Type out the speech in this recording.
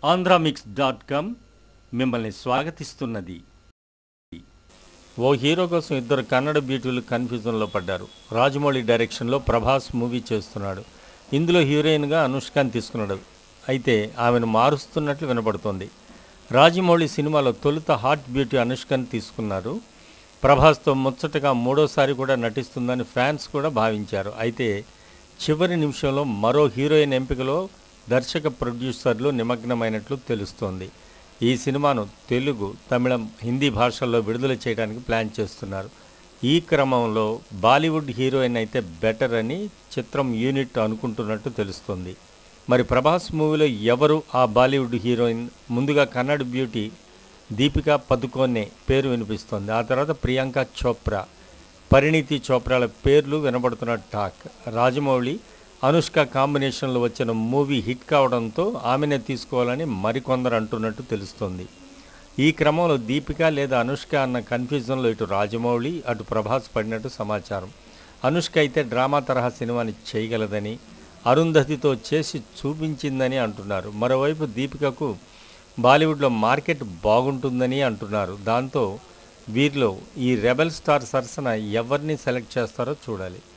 Andhramix dot com మిమ్మల్ని స్వాగతిస్తున్నది ఓ hero కోసం ఇద్దరు కన్నడ బ్యూటీలు కన్ఫ్యూజన్లో పడ్డారు రాజమౌళి డైరెక్షన్లో ప్రభాస్ మూవీ చేస్తున్నాడు ఇందులో హీరోయిన్గా అనుష్కాని తీసుకున్నాడు అయితే ఆమెను మారుస్తున్నట్లు వినపడుతోంది రాజమౌళి సినిమాలో తొలుత హాట్ బ్యూటీ అనుష్కని తీసుకున్నారు ప్రభాస్తో ముచ్చటగా మూడోసారి కూడా నటిస్తుందని ఫ్యాన్స్ కూడా భావించారు అయితే చివరి నిమిషంలో మరో హీరోయిన్ ఎంపికలో దర్శక ప్రొడ్యూసర్లు నిమగ్నమైనట్లు తెలుస్తోంది ఈ సినిమాను తెలుగు తమిళం హిందీ భాషల్లో విడుదల చేయడానికి ప్లాన్ చేస్తున్నారు ఈ క్రమంలో బాలీవుడ్ హీరోయిన్ అయితే బెటర్ అని చిత్రం యూనిట్ అనుకుంటున్నట్టు తెలుస్తుంది మరి ప్రభాస్ మూవీలో ఎవరు ఆ బాలీవుడ్ హీరోయిన్ ముందుగా కన్నడ బ్యూటీ దీపికా పదుకోనే పేరు వినిపిస్తోంది ఆ తర్వాత ప్రియాంక చోప్రా పరిణీతి చోప్రాల పేర్లు వినబడుతున్న టాక్ రాజమౌళి అనుష్క కాంబినేషన్లో వచ్చిన మూవీ హిట్ కావడంతో ఆమెనే తీసుకోవాలని మరికొందరు అంటున్నట్టు తెలుస్తోంది ఈ క్రమంలో దీపిక లేదా అనుష్క అన్న కన్ఫ్యూజన్లో ఇటు రాజమౌళి అటు ప్రభాస్ పడినట్టు సమాచారం అనుష్క అయితే డ్రామా తరహా సినిమాని చేయగలదని అరుంధతితో చేసి చూపించిందని అంటున్నారు మరోవైపు దీపికకు బాలీవుడ్లో మార్కెట్ బాగుంటుందని అంటున్నారు దాంతో వీరిలో ఈ రెబల్ స్టార్ సరసన ఎవరిని సెలెక్ట్ చేస్తారో చూడాలి